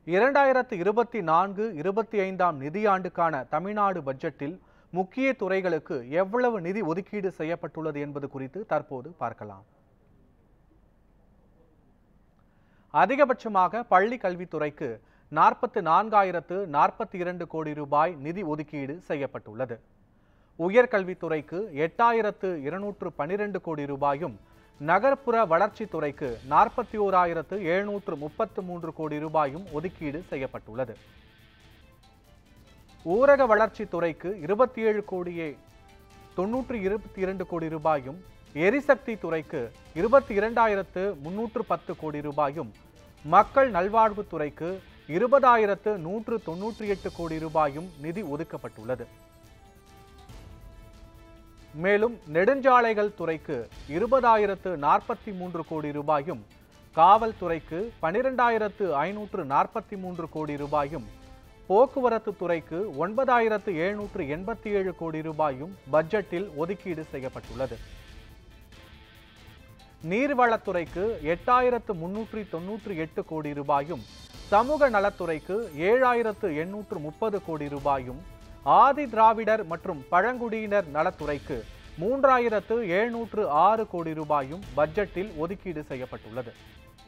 இரண்டாயிரத்து இருபத்தி நான்கு இருபத்தி ஐந்தாம் நிதியாண்டுக்கான தமிழ்நாடு பட்ஜெட்டில் முக்கிய துறைகளுக்கு எவ்வளவு நிதி ஒதுக்கீடு செய்யப்பட்டுள்ளது என்பது குறித்து தற்போது பார்க்கலாம் அதிகபட்சமாக பள்ளி கல்வித்துறைக்கு நாற்பத்து நான்காயிரத்து நாற்பத்தி இரண்டு கோடி ரூபாய் நிதி ஒதுக்கீடு செய்யப்பட்டுள்ளது உயர்கல்வித்துறைக்கு எட்டாயிரத்து இருநூற்று பன்னிரண்டு கோடி ரூபாயும் நகர்ப்புற வளர்ச்சித்துறைக்கு நாற்பத்தி ஓராயிரத்து எழுநூற்று முப்பத்து மூன்று கோடி ரூபாயும் ஒதுக்கீடு செய்யப்பட்டுள்ளது ஊரக வளர்ச்சித்துறைக்கு இருபத்தி ஏழு கோடியே தொன்னூற்றி இருபத்தி இரண்டு கோடி ரூபாயும் எரிசக்தி துறைக்கு இருபத்தி இரண்டாயிரத்து முன்னூற்று பத்து கோடி ரூபாயும் மக்கள் நல்வாழ்வுத்துறைக்கு இருபதாயிரத்து நூற்று தொன்னூற்றி எட்டு கோடி ரூபாயும் நிதி ஒதுக்கப்பட்டுள்ளது மேலும் நெடுஞ்சாலைகள் துறைக்கு இருபதாயிரத்து நாற்பத்தி மூன்று கோடி ரூபாயும் காவல்துறைக்கு பனிரெண்டாயிரத்து ஐநூற்று நாற்பத்தி மூன்று கோடி ரூபாயும் போக்குவரத்து துறைக்கு ஒன்பதாயிரத்து எழுநூற்று எண்பத்தி ஏழு கோடி ரூபாயும் பட்ஜெட்டில் ஒதுக்கீடு செய்யப்பட்டுள்ளது நீர்வளத்துறைக்கு எட்டாயிரத்து முன்னூற்றி தொன்னூற்றி எட்டு கோடி ரூபாயும் சமூக நலத்துறைக்கு ஏழாயிரத்து எண்ணூற்று முப்பது கோடி ரூபாயும் ஆதி திராவிடர் மற்றும் பழங்குடியினர் நலத்துறைக்கு மூன்றாயிரத்து எழுநூற்று ஆறு கோடி ரூபாயும் பட்ஜெட்டில் ஒதுக்கீடு செய்யப்பட்டுள்ளது